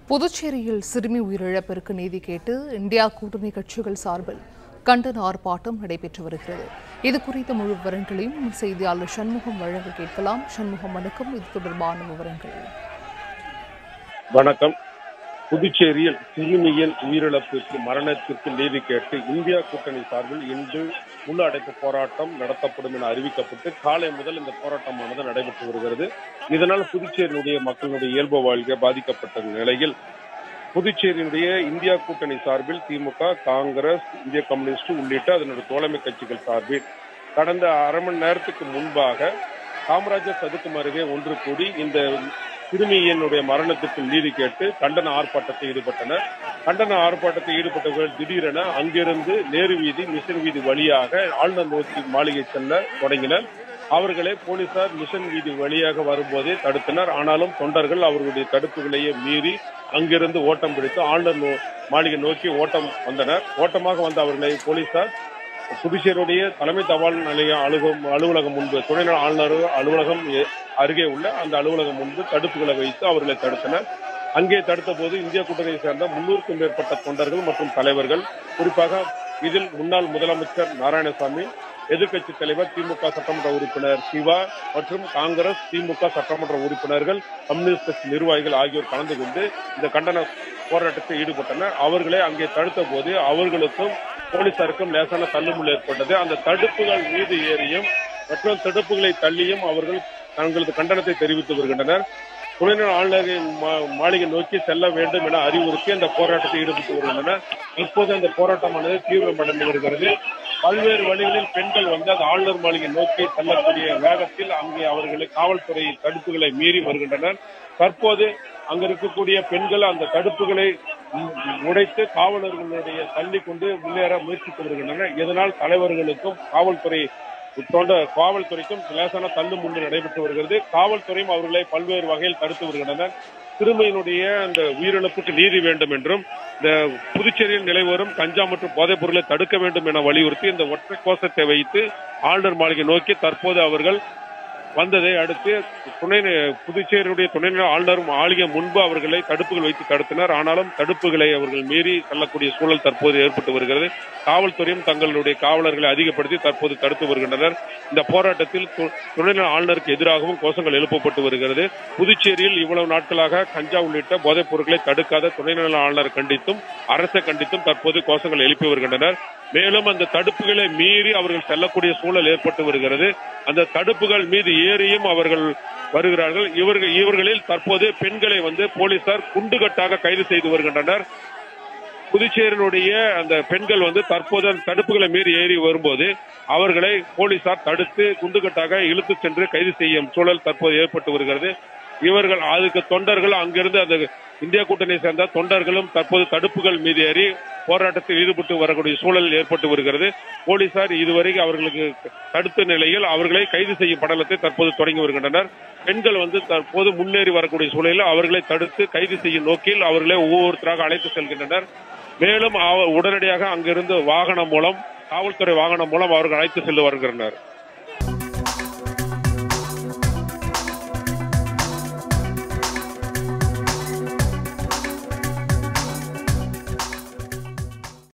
புதுச்சேரியில் சிறுமி உயிரிழப்பிற்கு நீதி கேட்டு இந்தியா கூட்டணி கட்சிகள் சார்பில் கண்டன ஆர்ப்பாட்டம் நடைபெற்று வருகிறது இது குறித்த முழு விவரங்களையும் செய்தியாளர் சண்முகம் வழங்க கேட்கலாம் சண்முகம் வணக்கம் இது தொடர்பான விவரங்கள் வணக்கம் புதுச்சேரியில் சிறுமியின் உயிரிழப்பிற்கு மரணத்திற்கு நீதி கேட்டு இந்தியா கூட்டணி சார்பில் இன்று முழு அடைப்பு போராட்டம் நடத்தப்படும் என அறிவிக்கப்பட்டு காலை முதல் இந்த போராட்டமானது நடைபெற்று வருகிறது இதனால் புதுச்சேரியினுடைய மக்களுடைய இயல்பு வாழ்க்கை பாதிக்கப்பட்ட நிலையில் புதுச்சேரியினுடைய இந்தியா கூட்டணி சார்பில் திமுக காங்கிரஸ் இந்திய கம்யூனிஸ்ட் உள்ளிட்ட அதனுடைய தோழமை கட்சிகள் சார்பில் கடந்த அரை மணி நேரத்துக்கு முன்பாக காமராஜர் சதுக்கம் அருகே ஒன்று கூடி இந்த சிறுமியினுடைய மரணத்துக்கு நீதி கேட்டு கண்டன ஆர்ப்பாட்டத்தில் ஈடுபட்டனர் கண்டன ஆர்ப்பாட்டத்தில் ஈடுபட்டவர்கள் திடீரென அங்கிருந்து நேரு வீதி மிஷன் வீதி வழியாக ஆளுநர் நோக்கி மாளிகை செல்ல தொடங்கினர் அவர்களை போலீசார் மிஷன் வீதி வழியாக வரும்போதே தடுத்தனர் ஆனாலும் தொண்டர்கள் அவர்களுடைய தடுப்புகளையே மீறி அங்கிருந்து ஓட்டம் பிடித்து ஆளுநர் நோ- மாளிகை நோக்கி ஓட்டம் வந்தனர் ஓட்டமாக வந்த அவர்களை போலீசார் புதுச்சேரியுடைய தலைமை தபால் நிலைய அலுவலகம் அலுவலகம் முன்பு துணைநிலை ஆளுநர் அலுவலகம் எ- அருகே உள்ள அந்த அலுவலகம் முன்பு தடுப்புகளை வைத்து அவர்களை தடுத்தனர் அங்கே தடுத்த போது இந்திய கூட்டணியை சேர்ந்த முன்னூறுக்கும் மேற்பட்ட தொண்டர்கள் மற்றும் தலைவர்கள் குறிப்பாக இதில் முன்னாள் முதலமைச்சர் நாராயணசாமி எதிர்க்கட்சி தலைவர் திமுக சட்டமன்ற உறுப்பினர் சிவா மற்றும் காங்கிரஸ் திமுக சட்டமன்ற உறுப்பினர்கள் கம்யூனிஸ்ட் கட்சி நிர்வாகிகள் ஆகியோர் கலந்து கொண்டு இந்த கண்டன போராட்டத்தில் ஈடுபட்டனர் அவர்களை அங்கே தடுத்த போது அவர்களுக்கும் போலீசாருக்கும் லேசான தள்ளுமுள் ஏற்பட்டது அந்த தடுப்புகள் மீது ஏறியும் மற்றும் தடுப்புகளை தள்ளியும் அவர்கள் தங்களது கண்டனத்தை தெரிவித்து வருகின்றனர் துணைநிலை ஆளுநரின் மா- மாளிகை நோக்கி செல்ல வேண்டும் என அறிவுறுத்தி அந்த போராட்டத்தில் ஈடுபட்டு வருகின்றனர் இப்போது அந்த போராட்டமானது தீவிரமடைந்து வருகிறது பல்வேறு வழிகளில் பெண்கள் வந்து அந்த ஆளுநர் மாளிகை நோக்கி செல்லக்கூடிய வேகத்தில் அங்கே அவர்களை காவல்துறை தடுப்புகளை மீறி வருகின்றனர் தற்போது அங்க இருக்கக்கூடிய பெண்கள் அந்த தடுப்புகளை உம், உடைத்து காவலர்களுடைய தள்ளி கொண்டு முன்னேற முயற்சித்து வருகின்றனர் இதனால் தலைவர்களுக்கும் காவல்துறை தொண்ட காவல்துறைக்கும் லேசான தள்ளு முண்டு நடைபெற்று வருகிறது காவல்துறையும் அவர்களை பல்வேறு வகையில் தடுத்து வருகின்றனர் சிறுமியினுடைய அந்த உயிரிழப்புக்கு நீதி வேண்டும் என்றும் இந்த புதுச்சேரியில் நிலைவரும் கஞ்சா மற்றும் போதைப் பொருளை தடுக்க வேண்டும் என வலியுறுத்தி இந்த ஒற்றை கோஷத்தை வைத்து ஆளுநர் மாளிகை நோக்கி தற்போது அவர்கள் வந்ததை அடுத்து துணை புதுச்சேரியுடைய துணைநிலை ஆளுநர் மாளிகை முன்பு அவர்களை தடுப்புகள் வைத்து தடுத்தனர் ஆனாலும் தடுப்புகளை அவர்கள் மீறி செல்லக்கூடிய சூழல் தற்போது ஏற்பட்டு வருகிறது காவல்துறையும் தங்களுடைய காவலர்களை அதிகப்படுத்தி தற்போது தடுத்து வருகின்றனர் இந்த போராட்டத்தில் து- துணைநிலை ஆளுநருக்கு எதிராகவும் கோஷங்கள் எழுப்பப்பட்டு வருகிறது புதுச்சேரியில் இவ்வளவு நாட்களாக கஞ்சா உள்ளிட்ட போதைப் பொருட்களை தடுக்காத துணைநிலை ஆளுநர் கண்டித்தும் அரசை கண்டித்தும் தற்போது கோஷங்கள் எழுப்பி வருகின்றனர் மேலும் அந்த தடுப்புகளை மீறி அவர்கள் செல்லக்கூடிய சூழல் ஏற்பட்டு வருகிறது அந்த தடுப்புகள் மீது ஏறியும் அவர்கள் வருகிறார்கள் இவர்கள் இவர்களில் தற்போது பெண்களை வந்து போலீசார் குண்டுகட்டாக கைது செய்து வருகின்றனர் புதுச்சேரியினுடைய அந்த பெண்கள் வந்து தற்போது அந்த தடுப்புகளை மீறி ஏறி வரும்போது அவர்களை போலீசார் தடுத்து குண்டுகட்டாக இழுத்து சென்று கைது செய்யும் சூழல் தற்போது ஏற்பட்டு வருகிறது இவர்கள் அதுக்கு தொண்டர்கள் அங்கிருந்து அந்த இந்தியா கூட்டணியை சேர்ந்த தொண்டர்களும் தற்போது தடுப்புகள் மீது ஏறி போராட்டத்தில் ஈடுபட்டு வரக்கூடிய சூழல் ஏற்பட்டு வருகிறது போலீசார் இதுவரை அவர்களுக்கு தடுத்த நிலையில் அவர்களை கைது செய்யும் படலத்தை தற்போது தொடங்கி வருகின்றனர் பெண்கள் வந்து தற்போது முன்னேறி வரக்கூடிய சூழலில் அவர்களை தடுத்து கைது செய்யும் நோக்கில் அவர்களை ஒவ்வொருத்தராக அழைத்து செல்கின்றனர் மேலும் அவர் உடனடியாக அங்கிருந்து வாகனம் மூலம் காவல்துறை வாகனம் மூலம் அவர்கள் அழைத்து சென்று வருகின்றனர்